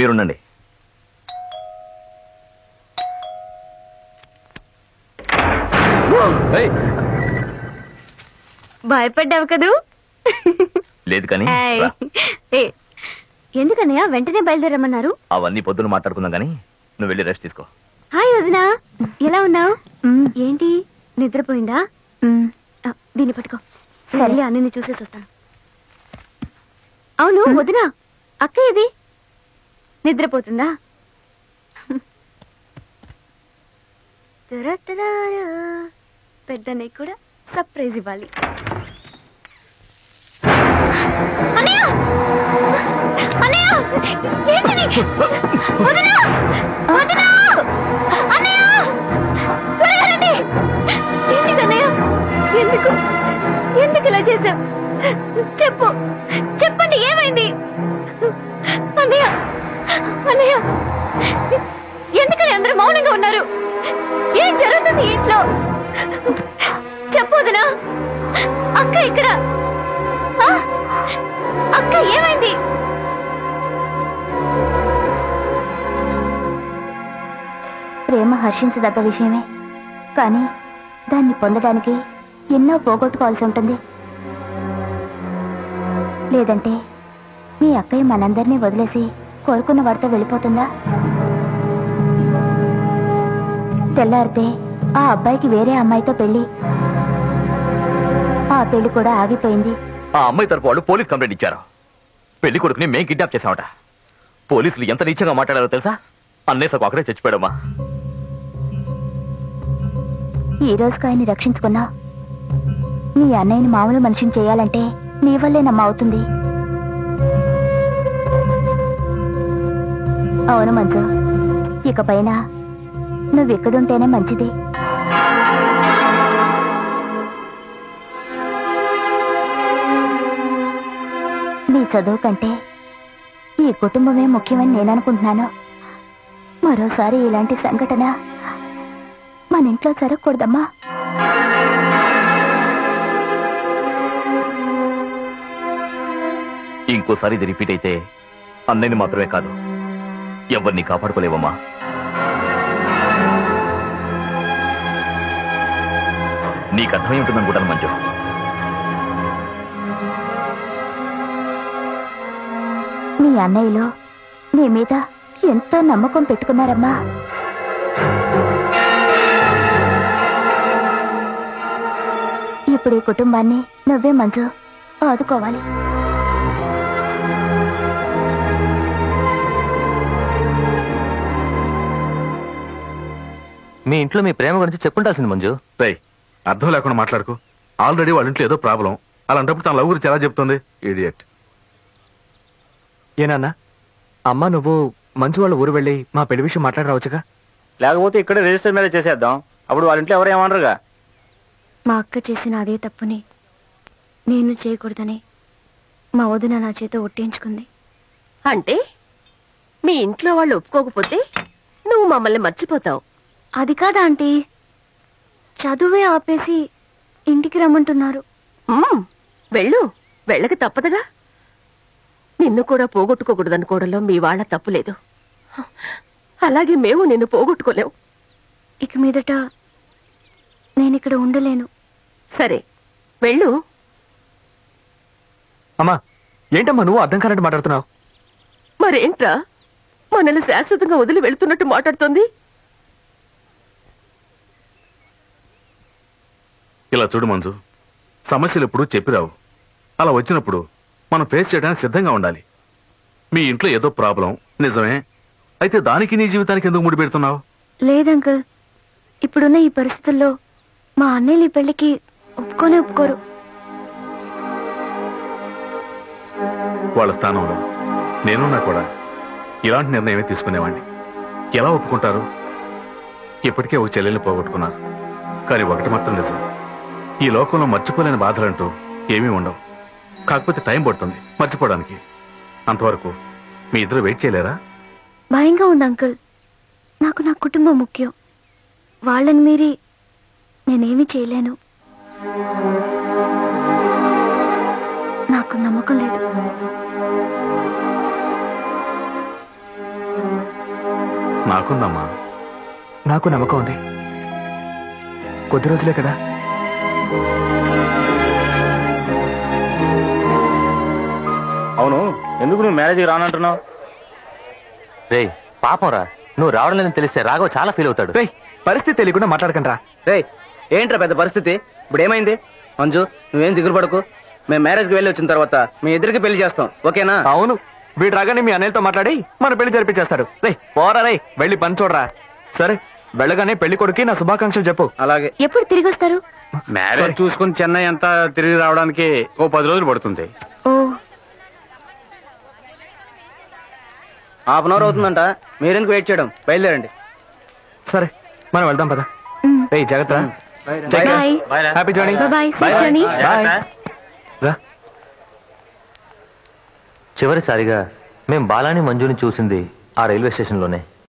మీరుండండి ఏయ్, భయపడ్డావు కదూ లేదు కానీ ఏయ్. రా. ఏ, ఎందుకన్నయ్య వెంటనే బయలుదేరమ్మన్నారు అవన్నీ పొద్దున మాట్లాడుకుందాం కానీ నువ్వు వెళ్ళి రెస్ట్ తీసుకో హాయ్ వదిన ఎలా ఉన్నావు ఏంటి నిద్రపోయిందా ఆ, దీన్ని పట్టుకో సరే అన్ని చూసేసి వస్తాను అవును వదిన అక్క ఇది నిద్రపోతుందా తరతరారా. పెద్దన్నయ్య కూడా సర్ప్రైజ్ ఇవ్వాలి అన్నయ్య! అన్నయ్య! ఏంటిది? వదిన! వదిన! అన్నయ్య! త్వరగా రండి! ఏంటిది అన్నయ్య? ఎందుకు ఎందుకు ఇలా చేశావు చెప్పు చెప్పండి ఏమైంది అన్నయ్య అన్నయ్య ఎందుకని అందరూ మౌనంగా ఉన్నారు ఏం జరుగుతుంది ఇంట్లో చెప్పు వదినా అక్క ఇక్కడ ఆ? అక్క ఏమైంది ప్రేమ హర్షించదగ్గ విషయమే కానీ దాన్ని పొందడానికి ఎన్నో పోగొట్టుకోవాల్సి ఉంటుంది లేదంటే మీ అక్కయ్య మనందరినీ వదిలేసి కోరుకున్న వాడితో వెళ్ళిపోతుందా తెల్లారితే ఆ అబ్బాయికి వేరే అమ్మాయితో పెళ్లి ఆ పెళ్లి కూడా ఆగిపోయింది ఆ అమ్మాయి తరపు వాళ్ళు పోలీస్ కంప్లైంట్ ఇచ్చారు పెళ్లి కొడుకుని మేం కిడ్నాప్ చేసామట పోలీసులు ఎంత నీచంగా మాట్లాడారో తెలుసా అన్నేసకు అక్కడే చచ్చిపోయాడమ్మా ఈ రోజుకు ఆయన్ని రక్షించుకున్నా నీ అన్నయ్యని మామూలు మనిషిని చేయాలంటే నీ వల్లే నమ్మ అవుతుంది అవును మంజు ఇక పైన నువ్వెక్కడుంటేనే మంచిది నీ చదువు కంటే ఈ కుటుంబమే ముఖ్యమని నేను అనుకుంటున్నాను మరోసారి ఇలాంటి సంఘటన మన ఇంట్లో జరగకూడదమ్మా ఇంకోసారి ఇది రిపీట్ అయితే అన్నయ్యని మాత్రమే కాదు ఎవరిని కాపాడుకోలేవమ్మా నీకు అర్థమై ఉంటుందనుకుంటాను మంజు మీ అన్నయ్యలో నీ మీద ఎంతో నమ్మకం పెట్టుకున్నారమ్మా ఇప్పుడు ఈ కుటుంబాన్ని నువ్వే మంజు ఆదుకోవాలి మీ ఇంట్లో మీ ప్రేమ గురించి చెప్పుంటాల్సింది మంజు రేయ్ అర్థం లేకుండా మాట్లాడుకో ఆల్రెడీ వాళ్ళ ఇంట్లో ఏదో ప్రాబ్లం అలాంటప్పుడు తన లవ్ గురించి ఎలా చెప్తుంది ఇడియట్ ఏనాన్న అమ్మ నువ్వు మంజు వాళ్ళ ఊరు వెళ్ళి మా పెళ్లి విషయం మాట్లాడరావచ్చుగా లేకపోతే ఇక్కడే రిజిస్టర్ మీద చేసేద్దాం అప్పుడు వాళ్ళ ఇంట్లో ఎవరు ఏమనరుగా మా అక్క చేసిన అదే తప్పుని నేను చేయకూడదని మా వదిన నా చేత ఒట్టించుకుంది అంటే మీ ఇంట్లో వాళ్ళు ఒప్పుకోకపోతే నువ్వు మమ్మల్ని మర్చిపోతావు అది కాదా ఆంటీ చదువే ఆపేసి ఇంటికి రమ్మంటున్నారు ఉమ్, వెళ్ళు వెళ్ళక తప్పదుగా నిన్ను కూడా పోగొట్టుకోకూడదనుకోవడంలో మీ వాళ్ళ తప్పు లేదు అలాగే మేము నిన్ను పోగొట్టుకోలేము ఇక మీదట నేను ఇక్కడ ఉండలేను సరే వెళ్ళు అమ్మా ఏంటమ్మా నువ్వు అర్థం కానట్టు మాట్లాడుతున్నావు మరేంట్రా మనల్ని శాశ్వతంగా వదిలి వెళ్తున్నట్టు మాట్లాడుతోంది ఇలా చూడు మంజు సమస్యలు ఎప్పుడు చెప్పిరావు అలా వచ్చినప్పుడు మనం ఫేస్ చేయడానికి సిద్ధంగా ఉండాలి మీ ఇంట్లో ఏదో ప్రాబ్లం నిజమే అయితే దానికి నీ జీవితానికి ఎందుకు ముడి పెడుతున్నావు లేదంకల్ ఇప్పుడున్న ఈ పరిస్థితుల్లో మా అన్నయ్యలు ఈ పెళ్లికి ఒప్పుకోనే ఒప్పుకోరు వాళ్ళ స్థానంలో నేనున్నా కూడా ఇలాంటి నిర్ణయమే తీసుకునేవాడిని ఎలా ఒప్పుకుంటారు ఇప్పటికే ఒక చెల్లెల్ని పోగొట్టుకున్నారు కానీ ఒకటి మాత్రం నిజం ఈ లోకంలో మర్చిపోలేని బాధలంటూ ఏమీ ఉండవు కాకపోతే టైం పడుతుంది మర్చిపోవడానికి అంతవరకు మీ ఇద్దరు వెయిట్ చేయలేరా భయంగా ఉంది అంకుల్ నాకు నా కుటుంబం ముఖ్యం వాళ్ళని మీరి నేనేమీ చేయలేను నాకు నమ్మకం లేదు నాకుందమ్మా నాకు నమ్మకం ఉంది కొద్ది రోజులే కదా అవును ఎందుకు నువ్వు మ్యారేజ్కి రానంటున్నావు రే పాపం రా నువ్వు రావడం లేదని తెలిస్తే రాఘవ్ చాలా ఫీల్ అవుతాడు రేయ్ పరిస్థితి తెలియకుండా మాట్లాడకండి రా రే ఏంట్రా పెద్ద పరిస్థితి ఇప్పుడు ఏమైంది మంజు నువ్వేం దిగులు పడకు మేము మ్యారేజ్కి వెళ్ళి వచ్చిన తర్వాత మీ ఇద్దరికి పెళ్లి చేస్తాం ఓకేనా అవును వీడు రాగానే మీ అన్నయ్యతో మాట్లాడి మన పెళ్లి జరిపించేస్తాడు రే పోరా రే వెళ్ళి పని చూడరా సరే వెళ్ళగానే పెళ్లి కొడుకి నా శుభాకాంక్షలు చెప్పు అలాగే ఎప్పుడు తిరిగి వస్తారు మ్యారేజ్ చూసుకుని చెన్నై అంతా తిరిగి రావడానికి ఓ పది రోజులు పడుతుంది ఓ హాఫ్ అన్ అవర్ అవుతుందంట మీరెందుకు వెయిట్ చేయడం బయలుదేరండి సరే మనం వెళ్దాం పద మ్. రేయ్ జాగ్రత్త bye happy journey bye safe journey bye రా చివరిసారిగా మేం బాలాని మంజుని చూసింది ఆ రైల్వే స్టేషన్లోనే